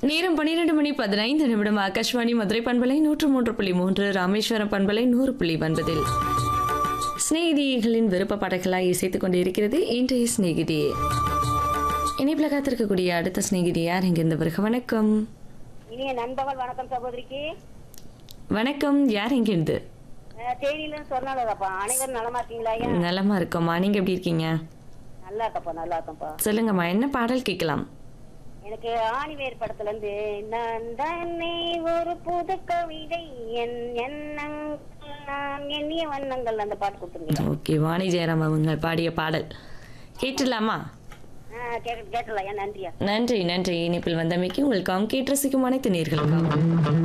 நேரம் பன்னிரண்டு மணி பதினைந்து நிமிடம் ஆகாஷ்வாணி மதுரை பண்பலை நூற்று மூன்று புள்ளி மூன்று ராமேஸ்வரம் பண்பலை நூறு புள்ளி ஒன்பதில் சிநேகிதிகளின் விருப்ப பாடல்களாய் இசைத்துக் கொண்டிருக்கிறது இன்றைய சிநேகிதி இணைப்பில் காத்திருக்கக்கூடிய அடுத்த சிநேகிதி யார் இங்கிருந்து வருக வணக்கம் இனிய நண்பகல் வணக்கம் சகோதரிக்கு வணக்கம் யார் இங்கிருந்து அஹ், தேனியிலிருந்து சொன்னாலதாப்பா அனைவரும் நலமா இருக்கீங்களா ஐயா நலமா இருக்கோம்மா நீங்க எப்படி இருக்கீங்க நல்லா இருக்கப்பா நல்லா இருக்கேன்ப்பா சொல்லுங்கம்மா என்ன பாடல் கேட்கலாம் எனக்கு ஆணிவேர் படத்துல இருந்து நான் தானே ஒரு புது கவிதை என் எண்ணங்கள் நான் எண்ணிய வண்ணங்கள் அந்த பாட்டு கொடுத்துருங்க ஓகே வாணி ஜெயராம் அவங்க பாடிய பாடல் கேட்டுடலாமா கேட்டலாம் ஏன் நன்றியா நன்றி நன்றி இணைப்பில் வந்தமைக்கு உங்களுக்கு கேட்டு ரசிக்கும் அனைத்து நேர்களுக்காகவும்